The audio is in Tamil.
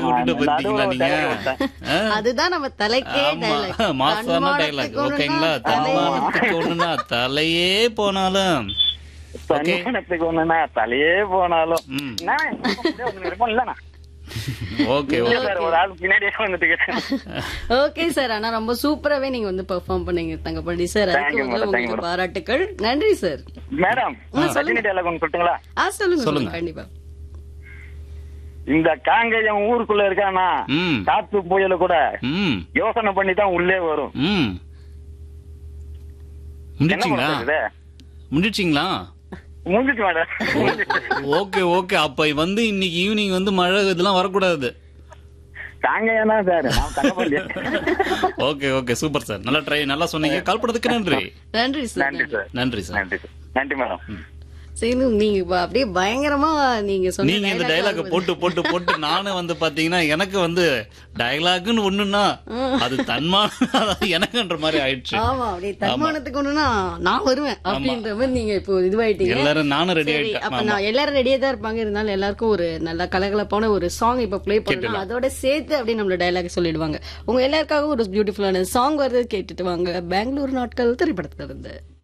டைலாக் விட்டுட்டு போயிட்டீங்களா நீங்க ஆ? அதுதான் நம்ம தலைக்கே ஆமா டைலாக் மாசான டைலாக் ஓகேங்களா தன்மானத்துக்கு ஒண்ணுனா தலையே போனாலும் தன்மானத்துக்கு ஒண்ணுனா தலையே போனாலும் ம். என்ன, அப்படியே ஒண்ணு இருக்கும் இல்லண்ணா ஓகே இல்ல சார் ஒரு ஆள் பின்னாடியே வந்துட்டு கேட்டேன் ஓகே சார் ஆனா ரொம்ப சூப்பராவே நீங்க வந்து பெர்ஃபார்ம் பண்ணீங்க தங்கப்பள்ளி சார் Thank அதுக்கு you, வந்து madam. Thank you, உங்களுக்கு madam. பாராட்டுக்கள் நன்றி சார் மேடம் ரஜினி டைலாக் ஒன்று சொல்லுங்களா ஆ சொல்லுங்க சொல்லுங்க. சொல்லுங்க கண்டிப்பா இந்த காங்கேயம் ஊருக்குள்ள இருக்கானா ம் காத்து புயல கூட ம் யோசனை பண்ணி தான் உள்ளே வரும் ம் என்ன முடிச்சிங்களா பண்றது முடிச்சிங்களா முடிஞ்சிச்சு மேடம் ஓகே ஓகே அப்ப வந்து இன்னைக்கு ஈவினிங் வந்து மழை இதெல்லாம் வரக்கூடாது காங்கேயம் தான் சார் நான் Thangapalli okay okay super sir நல்லா ட்ரை நல்லா சொன்னீங்க கால் பண்ணதுக்கு நன்றி நன்றி சார் நன்றி சார் நன்றி சார் நன்றி சார் நன்றி மேடம் சரி நீங்க இப்ப அப்படியே பயங்கரமா நீங்க சொன்ன நீங்க இந்த dialogue டைலாக வந்து- போட்டு போட்டு போட்டு நானும் வந்து பாத்தீங்கன்னா எனக்கு வந்து டைலாக்னு ஒண்ணுன்னா அது தன்மான எனக்குன்ற மாதிரி ஆயிடுச்சு ஆமா அப்படியே தன்மானத்துக்கு ஒண்ணுனா நான் வருவேன் அப்படின்ற மாதிரி நீங்க இப்போ இதுவாயிட்டீங்க எல்லாரும் நானும் ரெடி சரி ஆயிட்டேன் அப்ப ஆமா. நான் எல்லாரும் ரெடியா தான் இருப்பாங்க இருந்தாலும் எல்லாருக்கும் ஒரு நல்ல கலகலப்பான ஒரு சாங் இப்ப ப்ளே பண்ணலாம் அதோட சேர்த்து அப்படியே நம்மளோட டைலாக் சொல்லிடுவாங்க உங்க எல்லாருக்காகவும் ஒரு பியூட்டிஃபுல்லான சாங் வருது கேட்டுட்டு வாங்க பெங்களூர் நாட்கள் திரைப்படத்துல இருந்து